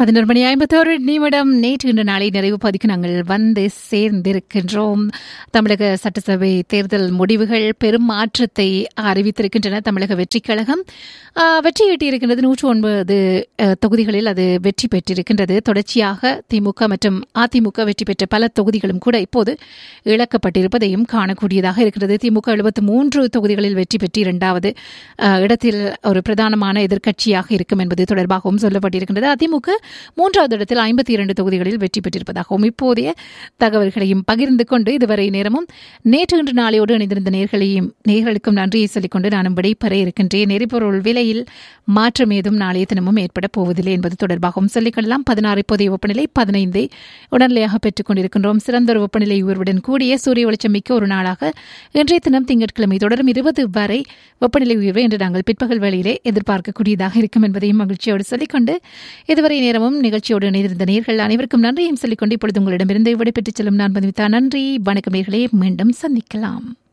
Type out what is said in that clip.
பதினோரு மணி ஐம்பத்தோரு நிமிடம் நேற்று இன்று நாளை நிறைவு பதிக்கு நாங்கள் வந்து சேர்ந்திருக்கின்றோம் தமிழக சட்டசபை தேர்தல் முடிவுகள் பெரும் மாற்றத்தை அறிவித்திருக்கின்றன தமிழக வெற்றிக் கழகம் ஆஹ், வெற்றி ஈட்டியிருக்கின்றது நூற்று ஒன்பது அஹ், தொகுதிகளில் அது வெற்றி பெற்றிருக்கின்றது தொடர்ச்சியாக திமுக மற்றும் அதிமுக வெற்றி பெற்ற பல தொகுதிகளும் கூட இப்போது இழக்கப்பட்டிருப்பதையும் காணக்கூடியதாக இருக்கிறது திமுக எழுபத்து மூன்று தொகுதிகளில் வெற்றி பெற்று இரண்டாவது அஹ், இடத்தில் ஒரு பிரதானமான எதிர்க்கட்சியாக இருக்கும் என்பது தொடர்பாகவும் சொல்லப்பட்டிருக்கின்றது அதிமுக மூன்றாவது இடத்தில் ஐம்பத்தி இரண்டு தொகுதிகளில் வெற்றி பெற்றிருப்பதாகவும் இப்போதைய தகவல்களையும் பகிர்ந்து கொண்டு இதுவரை நேரமும் நேற்று இன்று நாளையோடு இணைந்திருந்த நேர்களையும் நேர்களுக்கும் நன்றியை சொல்லிக்கொண்டு நானும் விடைபெற இருக்கின்றேன் எரிபொருள் விலையில் மாற்றம் ஏதும் நாளைய தினமும் ஏற்பட போவதில்லை என்பது தொடர்பாகவும் சொல்லிக்கொள்ளலாம் பதினாறு இப்போதைய வெப்பநிலை பதினைந்தை உடனடியாக பெற்றுக் கொண்டிருக்கின்றோம் சிறந்த ஒரு வெப்பநிலை உயர்வுடன் கூடிய சூரிய வெளிச்சம் மிக்க ஒரு நாளாக இன்றைய தினம் திங்கட்கிழமை தொடரும் இருபது வரை வெப்பநிலை உயர்வு என்று நாங்கள் பிற்பகல் வேளையிலே எதிர்பார்க்கக்கூடியதாக இருக்கும் என்பதையும் மகிழ்ச்சியோடு சொல்லிக்கொண்டு இதுவரை நேரமும் நிகழ்ச்சியோடு இணைந்திருந்த நேர்கள் அனைவருக்கும் நன்றியும் சொல்லிக்கொண்டு இப்பொழுது உங்களிடமிருந்து விடைபெற்றுச் செல்லும் நான் பதிவித்தா நன்றி வணக்கம் நேர்களே மீண்டும் சந்திக்கலாம்